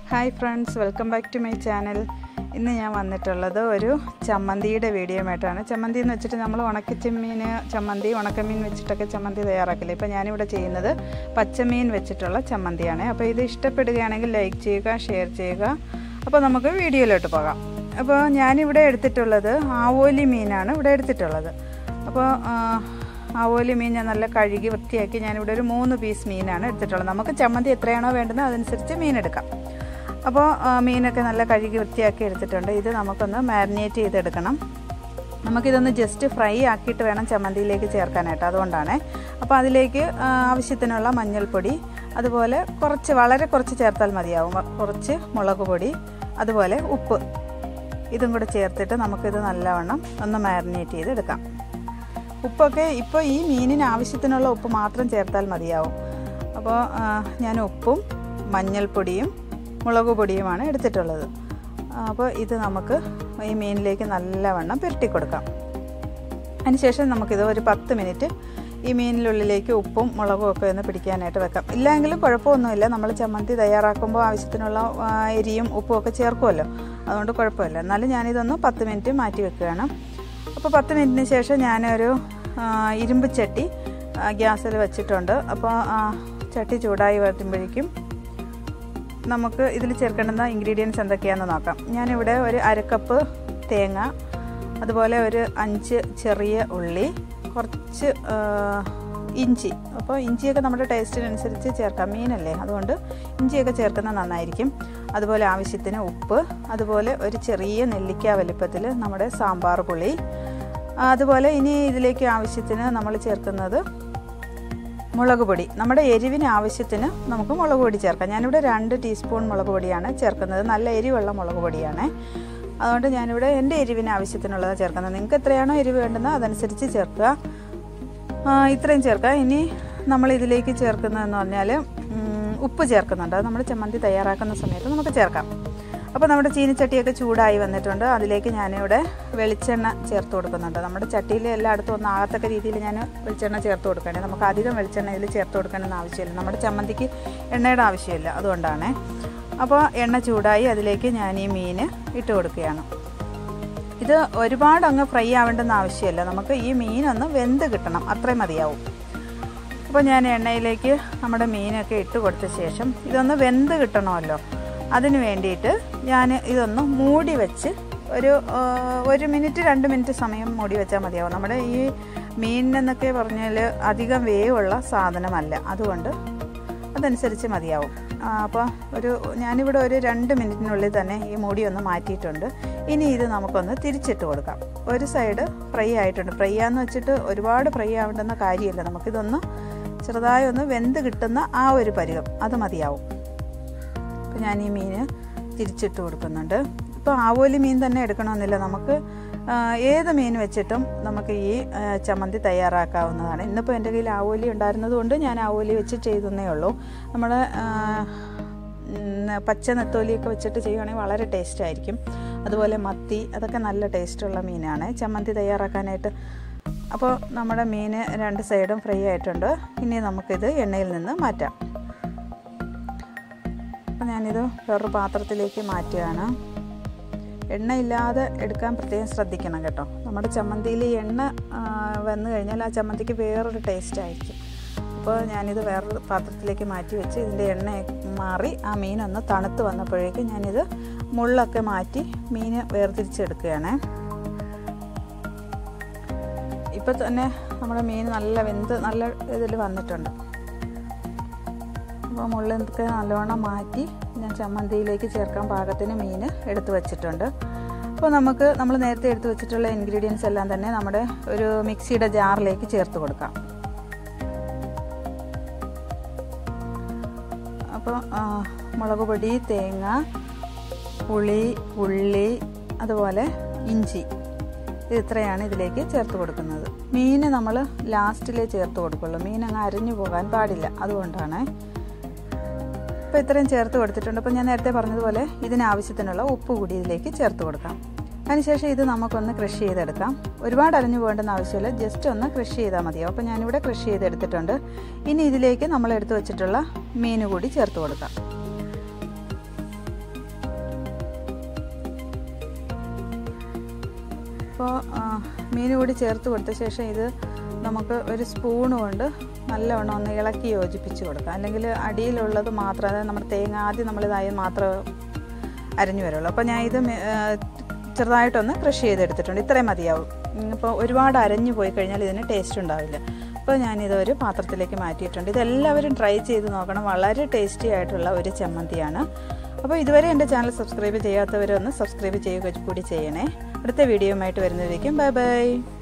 hi friends welcome back to my channel ഇന്ന് ഞാൻ വന്നിട്ടുള്ളത് ഒരു ചമ്മന്തിയുടെ വീഡിയോയുമായിട്ടാണ് ചമ്മന്തി എന്ന് വെച്ചിട്ട് നമ്മൾ ഉണക്കച്ചെമ്മീൻ ചമ്മന്തി ഉണക്കമീൻ വെച്ചിട്ടൊക്കെ ചമ്മന്തി തയ്യാറാക്കില്ല ഇപ്പോൾ ഞാനിവിടെ ചെയ്യുന്നത് പച്ചമീൻ വെച്ചിട്ടുള്ള ചമ്മന്തിയാണ് അപ്പോൾ ഇത് ഇഷ്ടപ്പെടുകയാണെങ്കിൽ ലൈക്ക് ചെയ്യുക ഷെയർ ചെയ്യുക അപ്പോൾ നമുക്ക് വീഡിയോയിലോട്ട് പോകാം അപ്പോൾ ഞാനിവിടെ എടുത്തിട്ടുള്ളത് ആവോലി മീനാണ് ഇവിടെ എടുത്തിട്ടുള്ളത് അപ്പോൾ ആവോലി മീൻ ഞാൻ നല്ല കഴുകി വൃത്തിയാക്കി ഞാനിവിടെ ഒരു മൂന്ന് പീസ് മീനാണ് എടുത്തിട്ടുള്ളത് നമുക്ക് ചമ്മന്തി എത്രയാണോ വേണ്ടത് അതനുസരിച്ച് മീൻ എടുക്കാം അപ്പോൾ മീനൊക്കെ നല്ല കഴുകി വൃത്തിയാക്കി എടുത്തിട്ടുണ്ട് ഇത് നമുക്കൊന്ന് മാരിനേറ്റ് ചെയ്തെടുക്കണം നമുക്കിതൊന്ന് ജസ്റ്റ് ഫ്രൈ ആക്കിയിട്ട് വേണം ചമ്മന്തിയിലേക്ക് ചേർക്കാനായിട്ട് അതുകൊണ്ടാണ് അപ്പോൾ അതിലേക്ക് ആവശ്യത്തിനുള്ള മഞ്ഞൾപ്പൊടി അതുപോലെ കുറച്ച് വളരെ കുറച്ച് ചേർത്താൽ മതിയാവും കുറച്ച് മുളക് പൊടി അതുപോലെ ഉപ്പ് ഇതും കൂടെ ചേർത്തിട്ട് നമുക്കിത് നല്ലവണ്ണം ഒന്ന് മാരിനേറ്റ് ചെയ്തെടുക്കാം ഉപ്പൊക്കെ ഇപ്പോൾ ഈ മീനിന് ആവശ്യത്തിനുള്ള ഉപ്പ് മാത്രം ചേർത്താൽ മതിയാവും അപ്പോൾ ഞാൻ ഉപ്പും മഞ്ഞൾപ്പൊടിയും മുളക് പൊടിയുമാണ് എടുത്തിട്ടുള്ളത് അപ്പോൾ ഇത് നമുക്ക് ഈ മീനിലേക്ക് നല്ലവണ്ണം പുരട്ടി കൊടുക്കാം അതിനുശേഷം നമുക്കിത് ഒരു പത്ത് മിനിറ്റ് ഈ മീനിനുള്ളിലേക്ക് ഉപ്പും മുളകും ഒക്കെ ഒന്ന് പിടിക്കാനായിട്ട് വെക്കാം ഇല്ലെങ്കിലും കുഴപ്പമൊന്നുമില്ല നമ്മൾ ചമ്മന്തി തയ്യാറാക്കുമ്പോൾ ആവശ്യത്തിനുള്ള എരിയും ഉപ്പും ഒക്കെ ചേർക്കുമല്ലോ അതുകൊണ്ട് കുഴപ്പമില്ല എന്നാലും ഞാനിതൊന്ന് പത്ത് മിനിറ്റ് മാറ്റി വെക്കുകയാണ് അപ്പോൾ പത്ത് മിനിറ്റിന് ശേഷം ഞാനൊരു ഇരുമ്പ് ചട്ടി ഗ്യാസിൽ വെച്ചിട്ടുണ്ട് അപ്പോൾ ചട്ടി ചൂടായി വരുമ്പോഴേക്കും നമുക്ക് ഇതിൽ ചേർക്കേണ്ടുന്ന ഇൻഗ്രീഡിയൻസ് എന്തൊക്കെയാണെന്ന് നോക്കാം ഞാനിവിടെ ഒരു അരക്കപ്പ് തേങ്ങ അതുപോലെ ഒരു അഞ്ച് ചെറിയ ഉള്ളി കുറച്ച് ഇഞ്ചി അപ്പോൾ ഇഞ്ചിയൊക്കെ നമ്മുടെ ടേസ്റ്റിനനുസരിച്ച് ചേർക്കാം മീനല്ലേ അതുകൊണ്ട് ഇഞ്ചിയൊക്കെ ചേർക്കുന്നത് നന്നായിരിക്കും അതുപോലെ ആവശ്യത്തിന് ഉപ്പ് അതുപോലെ ഒരു ചെറിയ നെല്ലിക്ക വലിപ്പത്തിൽ നമ്മുടെ സാമ്പാർ പുളി അതുപോലെ ഇനി ഇതിലേക്ക് ആവശ്യത്തിന് നമ്മൾ ചേർക്കുന്നത് മുളക് പൊടി നമ്മുടെ എരിവിന് ആവശ്യത്തിന് നമുക്ക് മുളക് പൊടി ചേർക്കാം ഞാനിവിടെ രണ്ട് ടീസ്പൂൺ മുളക് പൊടിയാണ് ചേർക്കുന്നത് നല്ല എരിവുള്ള മുളക് പൊടിയാണ് അതുകൊണ്ട് ഞാനിവിടെ എൻ്റെ എരിവിന് ആവശ്യത്തിനുള്ളത് ചേർക്കുന്നത് നിങ്ങൾക്ക് എത്രയാണോ എരിവ് വേണ്ടുന്നത് അതനുസരിച്ച് ചേർക്കുക ഇത്രയും ചേർക്കുക ഇനി നമ്മൾ ഇതിലേക്ക് ചേർക്കുന്നതെന്ന് പറഞ്ഞാൽ ഉപ്പ് ചേർക്കുന്നുണ്ട് അത് നമ്മൾ ചമ്മന്തി തയ്യാറാക്കുന്ന സമയത്ത് നമുക്ക് ചേർക്കാം അപ്പോൾ നമ്മുടെ ചീനിച്ചട്ടിയൊക്കെ ചൂടായി വന്നിട്ടുണ്ട് അതിലേക്ക് ഞാനിവിടെ വെളിച്ചെണ്ണ ചേർത്ത് കൊടുക്കുന്നുണ്ട് നമ്മുടെ ചട്ടിയിൽ എല്ലായിടത്തും ഒന്നും ആകത്തക്ക രീതിയിൽ ഞാൻ വെളിച്ചെണ്ണ ചേർത്ത് കൊടുക്കണേ നമുക്ക് അധികം വെളിച്ചെണ്ണ ഇതിൽ ചേർത്ത് കൊടുക്കണമെന്ന് ആവശ്യമില്ല നമ്മുടെ ചമ്മന്തിക്ക് എണ്ണയുടെ ആവശ്യമില്ല അതുകൊണ്ടാണ് അപ്പോൾ എണ്ണ ചൂടായി അതിലേക്ക് ഞാൻ ഈ മീൻ ഇട്ട് കൊടുക്കുകയാണ് ഇത് ഒരുപാട് അങ്ങ് ഫ്രൈ ആവേണ്ടെന്ന് ആവശ്യമില്ല നമുക്ക് ഈ മീനൊന്ന് വെന്ത് കിട്ടണം അത്രയും മതിയാവും അപ്പോൾ ഞാൻ എണ്ണയിലേക്ക് നമ്മുടെ മീനൊക്കെ ഇട്ട് കൊടുത്ത ശേഷം ഇതൊന്ന് വെന്ത് കിട്ടണമല്ലോ അതിന് വേണ്ടിയിട്ട് ഞാൻ ഇതൊന്ന് മൂടി വെച്ച് ഒരു ഒരു മിനിറ്റ് രണ്ട് മിനിറ്റ് സമയം മൂടി വെച്ചാൽ മതിയാവും നമ്മുടെ ഈ മീനിനെന്നൊക്കെ പറഞ്ഞാൽ അധികം വേവുള്ള സാധനമല്ല അതുകൊണ്ട് അതനുസരിച്ച് മതിയാവും അപ്പോൾ ഒരു ഞാനിവിടെ ഒരു രണ്ട് മിനിറ്റിനുള്ളിൽ തന്നെ ഈ മൂടി ഒന്ന് മാറ്റിയിട്ടുണ്ട് ഇനി ഇത് നമുക്കൊന്ന് തിരിച്ചിട്ട് കൊടുക്കാം ഒരു സൈഡ് ഫ്രൈ ആയിട്ടുണ്ട് ഫ്രൈ ആന്ന് വെച്ചിട്ട് ഒരുപാട് ഫ്രൈ ആവേണ്ടുന്ന കാര്യമില്ല നമുക്കിതൊന്ന് ചെറുതായി ഒന്ന് വെന്ത് കിട്ടുന്ന ആ ഒരു പരുവം അത് മതിയാവും അപ്പോൾ ഞാൻ ഈ മീൻ തിരിച്ചിട്ട് കൊടുക്കുന്നുണ്ട് ഇപ്പോൾ ആവോലി മീൻ തന്നെ എടുക്കണമെന്നില്ല നമുക്ക് ഏത് മീൻ വെച്ചിട്ടും നമുക്ക് ഈ ചമ്മന്തി തയ്യാറാക്കാവുന്നതാണ് ഇന്നിപ്പോൾ എൻ്റെ കയ്യിൽ ആവോലി ഉണ്ടായിരുന്നത് കൊണ്ട് ഞാൻ ആവോലി വെച്ച് ചെയ്തേ ഉള്ളൂ നമ്മൾ പച്ച നെത്തോലിയൊക്കെ വെച്ചിട്ട് ചെയ്യുകയാണെങ്കിൽ വളരെ ടേസ്റ്റ് ആയിരിക്കും അതുപോലെ മത്തി അതൊക്കെ നല്ല ടേസ്റ്റുള്ള മീനാണ് ചമ്മന്തി തയ്യാറാക്കാനായിട്ട് അപ്പോൾ നമ്മുടെ മീൻ രണ്ട് സൈഡും ഫ്രൈ ആയിട്ടുണ്ട് ഇനി നമുക്കിത് എണ്ണയിൽ നിന്ന് മാറ്റാം അപ്പോൾ ഞാനിത് വേറൊരു പാത്രത്തിലേക്ക് മാറ്റുകയാണ് എണ്ണ ഇല്ലാതെ എടുക്കാൻ പ്രത്യേകം ശ്രദ്ധിക്കണം കേട്ടോ നമ്മുടെ ചമ്മന്തിയിൽ എണ്ണ വന്നു കഴിഞ്ഞാൽ ആ ചമ്മന്തിക്ക് വേറൊരു ടേസ്റ്റ് ആയിരിക്കും അപ്പോൾ ഞാനിത് വേറൊരു പാത്രത്തിലേക്ക് മാറ്റി വെച്ച് ഇതിൻ്റെ എണ്ണ മാറി ആ മീനൊന്ന് തണുത്ത് വന്നപ്പോഴേക്കും ഞാനിത് മുള്ളൊക്കെ മാറ്റി മീൻ വേർതിരിച്ചെടുക്കുകയാണ് ഇപ്പോൾ തന്നെ നമ്മുടെ മീൻ നല്ല വെന്ത് നല്ല ഇതിൽ വന്നിട്ടുണ്ട് അപ്പോൾ മുള്ളൊക്കെ നല്ലോണം മാറ്റി ഞാൻ ചമ്മന്തിയിലേക്ക് ചേർക്കാൻ പാകത്തിന് മീൻ എടുത്തു വച്ചിട്ടുണ്ട് അപ്പോൾ നമുക്ക് നമ്മൾ നേരത്തെ എടുത്തു വെച്ചിട്ടുള്ള ഇൻഗ്രീഡിയൻസ് എല്ലാം തന്നെ നമ്മുടെ ഒരു മിക്സിയുടെ ജാറിലേക്ക് ചേർത്ത് കൊടുക്കാം അപ്പോൾ മുളക് പൊടി തേങ്ങ പുളി ഉള്ളി അതുപോലെ ഇഞ്ചി ഇത് ഇത്രയാണ് ഇതിലേക്ക് ചേർത്ത് കൊടുക്കുന്നത് മീൻ നമ്മൾ ലാസ്റ്റിലേ ചേർത്ത് കൊടുക്കുള്ളൂ മീൻ അങ്ങ് അരിഞ്ഞു പോകാൻ പാടില്ല അതുകൊണ്ടാണ് അപ്പോൾ ഇത്രയും ചേർത്ത് കൊടുത്തിട്ടുണ്ട് അപ്പോൾ ഞാൻ നേരത്തെ പറഞ്ഞതുപോലെ ഇതിനാവശ്യത്തിനുള്ള ഉപ്പ് കൂടി ഇതിലേക്ക് ചേർത്ത് കൊടുക്കാം അതിനുശേഷം ഇത് നമുക്കൊന്ന് കൃഷി ചെയ്തെടുക്കാം ഒരുപാട് അരഞ്ഞു പോകേണ്ടെന്ന് ആവശ്യമില്ല ജസ്റ്റ് ഒന്ന് കൃഷി ചെയ്താൽ മതിയാവും അപ്പോൾ ഞാനിവിടെ കൃഷി ചെയ്തെടുത്തിട്ടുണ്ട് ഇനി ഇതിലേക്ക് നമ്മൾ എടുത്തു വെച്ചിട്ടുള്ള മീൻ കൂടി ചേർത്ത് കൊടുക്കാം അപ്പോൾ മീൻ കൂടി ചേർത്ത് കൊടുത്ത ശേഷം ഇത് നമുക്ക് ഒരു സ്പൂൺ കൊണ്ട് നല്ലവണ്ണം ഒന്ന് ഇളക്കി യോജിപ്പിച്ച് കൊടുക്കാം അല്ലെങ്കിൽ അടിയിലുള്ളത് മാത്രം അതായത് നമ്മുടെ തേങ്ങ ആദ്യം നമ്മളിതായി മാത്രം അരിഞ്ഞു വരുള്ളൂ അപ്പോൾ ഞാൻ ഇത് മെ- ആ, ചെറുതായിട്ടൊന്ന് ക്രഷ് ചെയ്തെടുത്തിട്ടുണ്ട് ഇത്രയും മതിയാവും ഇപ്പോൾ ഒരുപാട് അരഞ്ഞു പോയി കഴിഞ്ഞാൽ ഇതിന് ടേസ്റ്റ് ഉണ്ടാവില്ല അപ്പോൾ ഞാനിത് ഒരു പാത്രത്തിലേക്ക് മാറ്റിയിട്ടുണ്ട് ഇതെല്ലാവരും ട്രൈ ചെയ്ത് നോക്കണം വളരെ ടേസ്റ്റി ആയിട്ടുള്ള ഒരു ചമ്മന്തിയാണ് അപ്പോൾ ഇതുവരെ എൻ്റെ ചാനൽ സബ്സ്ക്രൈബ് ചെയ്യാത്തവരൊന്ന് സബ്സ്ക്രൈബ് ചെയ്യുക കൂടി ചെയ്യണേ അടുത്ത വീഡിയോയുമായിട്ട് വരുന്നതിലേക്കും ബൈ ബൈ